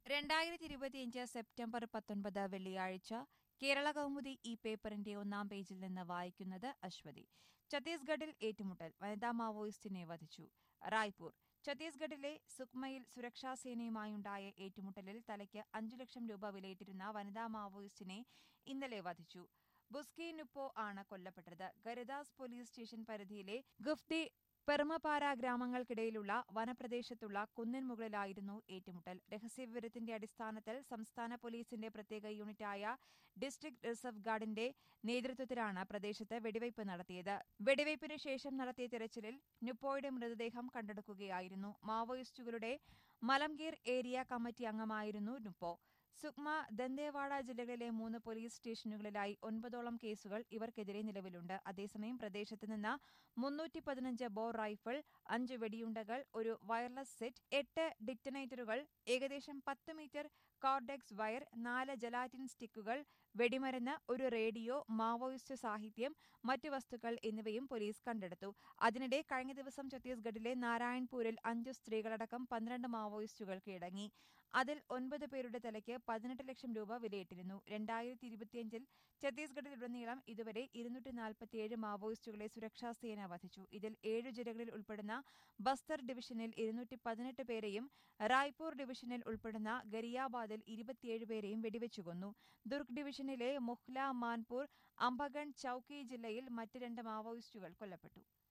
രണ്ടായിരത്തി ഇരുപത്തിയഞ്ച് സെപ്റ്റംബർ പത്തൊൻപത് വെള്ളിയാഴ്ച കേരള കൗമുദി ഈ പേപ്പറിന്റെ ഒന്നാം പേജിൽ നിന്ന് വായിക്കുന്നത് അശ്വതി ഛത്തീസ്ഗഡിൽ ഏറ്റുമുട്ടൽ വനിതാ മാവോയിസ്റ്റിനെ വധിച്ചു റായ്പൂർ ഛത്തീസ്ഗഡിലെ സുക്മയിൽ സുരക്ഷാസേനയുമായുണ്ടായ ഏറ്റുമുട്ടലിൽ തലയ്ക്ക് അഞ്ചു ലക്ഷം രൂപ വിലയിട്ടിരുന്ന വനിതാ മാവോയിസ്റ്റിനെ ഇന്നലെ വധിച്ചു ബുസ്കി നുപ്പോ ആണ് കൊല്ലപ്പെട്ടത് ഗരിദാസ് പോലീസ് സ്റ്റേഷൻ പരിധിയിലെ ഗുഫ്തി പെർമപാര ഗ്രാമങ്ങൾക്കിടയിലുള്ള വനപ്രദേശത്തുള്ള കുന്നിൻ മുകളിലായിരുന്നു ഏറ്റുമുട്ടൽ രഹസ്യവിവരത്തിന്റെ അടിസ്ഥാനത്തിൽ സംസ്ഥാന പോലീസിന്റെ പ്രത്യേക യൂണിറ്റായ ഡിസ്ട്രിക്ട് റിസർവ് ഗാർഡിന്റെ നേതൃത്വത്തിലാണ് പ്രദേശത്ത് വെടിവയ്പ് നടത്തിയത് വെടിവയ്പിന് ശേഷം നടത്തിയ തെരച്ചിലിൽ നുപ്പോയുടെ മൃതദേഹം കണ്ടെടുക്കുകയായിരുന്നു മാവോയിസ്റ്റുകളുടെ മലംഗീർ ഏരിയ കമ്മിറ്റി അംഗമായിരുന്നു നുപ്പോ സുക്മ ദന്തേവാഡ ജില്ലകളിലെ മൂന്ന് പോലീസ് സ്റ്റേഷനുകളിലായി ഒൻപതോളം കേസുകൾ ഇവർക്കെതിരെ നിലവിലുണ്ട് അതേസമയം പ്രദേശത്ത് നിന്ന് മുന്നൂറ്റി പതിനഞ്ച് ബോർ റൈഫിൾ അഞ്ച് വെടിയുണ്ടകൾ ഒരു വയർലെസ് സെറ്റ് എട്ട് ഡിറ്റനേറ്ററുകൾ ഏകദേശം പത്ത് മീറ്റർ കോർഡെക്സ് വയർ നാല് ജലാറ്റിൻ സ്റ്റിക്കുകൾ വെടിമരുന്ന് ഒരു റേഡിയോ മാവോയിസ്റ്റ് സാഹിത്യം മറ്റു വസ്തുക്കൾ എന്നിവയും പോലീസ് കണ്ടെടുത്തു അതിനിടെ കഴിഞ്ഞ ദിവസം ഛത്തീസ്ഗഡിലെ നാരായൺപൂരിൽ അഞ്ചു സ്ത്രീകളടക്കം പന്ത്രണ്ട് മാവോയിസ്റ്റുകൾ കീഴടങ്ങി അതിൽ ഒൻപത് പേരുടെ തലയ്ക്ക് പതിനെട്ട് ലക്ഷം രൂപ വിലയിട്ടിരുന്നു രണ്ടായിരത്തി ഇരുപത്തിയഞ്ചിൽ ഛത്തീസ്ഗഡിലുടനീളം ഇതുവരെ ഇരുന്നൂറ്റി നാൽപ്പത്തിയേഴ് മാവോയിസ്റ്റുകളെ സുരക്ഷാസേന വധിച്ചു ഇതിൽ ഏഴു ജില്ലകളിൽ ഉൾപ്പെടുന്ന ബസ്തർ ഡിവിഷനിൽ ഇരുന്നൂറ്റി പതിനെട്ട് പേരെയും റായ്പൂർ ഡിവിഷനിൽ ഉൾപ്പെടുന്ന ഗരിയാബാദിൽ ഇരുപത്തിയേഴ് പേരെയും വെടിവെച്ചു കൊന്നു ദുർഗ് ഡിവിഷനിലെ മുഹ്ല മാൻപൂർ അംബഗൺ ചൌക്കി ജില്ലയിൽ മറ്റ് രണ്ട് മാവോയിസ്റ്റുകൾ കൊല്ലപ്പെട്ടു